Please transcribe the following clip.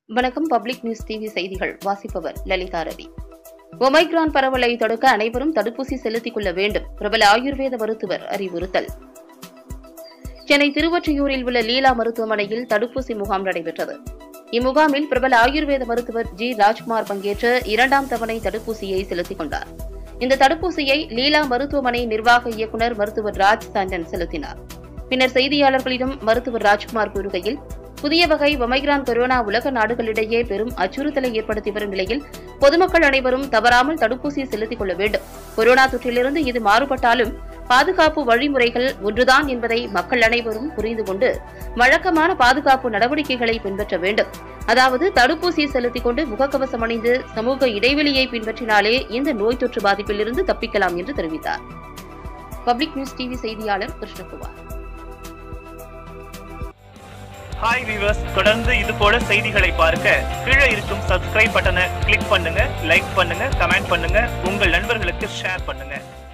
வணக்கம் public news TV செய்திகள் வாசிப்பவர் லலிதா ரவி ஒமைக்ரான் பரவலை தடுக்க அனைவரும் தடுப்பூசி செலுத்திக் கொள்ள வேண்டும் பிரபல ஆயுர்வேத மருத்துவர் அறிவுறுத்தல் சென்னை திருவொற்றியூரில் உள்ள லீலா மருத்துவமனையில் தடுப்பூசி முகாம் நடைபெற்றது இம்முகாமில் பிரபல ஆயுர்வேத மருத்துவர் ஜி ராஜ்குமார் பங்கேற்று இரண்டாம் தவணை தடுப்பூசியை செலுத்திக் கொண்டார் இந்த தடுப்பூசியை லீலா மருத்துவமனை நிர்வாக இயக்குநர் மருத்துவர் ராஜ் சாண்டன் செலுத்தினார் பின்னர் செய்தியாளர்களிடம் மருத்துவர் ராஜ்குமார் கூறுகையில் புதிய வகை ஒமைக்ரான் கொரோனா உலக நாடுகளிடையே பெரும் அச்சுறுத்தலை ஏற்படுத்தி வரும் நிலையில் பொதுமக்கள் அனைவரும் தவறாமல் தடுப்பூசி செலுத்திக் கொள்ள வேண்டும் கொரோனா தொற்றிலிருந்து இது மாறுபட்டாலும் பாதுகாப்பு வழிமுறைகள் ஒன்றுதான் என்பதை மக்கள் அனைவரும் புரிந்து கொண்டு வழக்கமான பாதுகாப்பு நடவடிக்கைகளை பின்பற்ற வேண்டும் அதாவது தடுப்பூசி செலுத்திக் கொண்டு முகக்கவசம் அணிந்து சமூக இடைவெளியை பின்பற்றினாலே இந்த நோய் தொற்று பாதிப்பிலிருந்து தப்பிக்கலாம் என்று தெரிவித்தார் பப்ளிக் நியூஸ் டிவி செய்தியாளர் கிருஷ்ணகுமார் ஹாய் வீவர்ஸ் தொடர்ந்து இது போல செய்திகளை பார்க்க கீழே இருக்கும் சப்ஸ்கிரைப் பட்டனை கிளிக் பண்ணுங்க லைக் பண்ணுங்க கமெண்ட் பண்ணுங்க உங்கள் நண்பர்களுக்கு ஷேர் பண்ணுங்க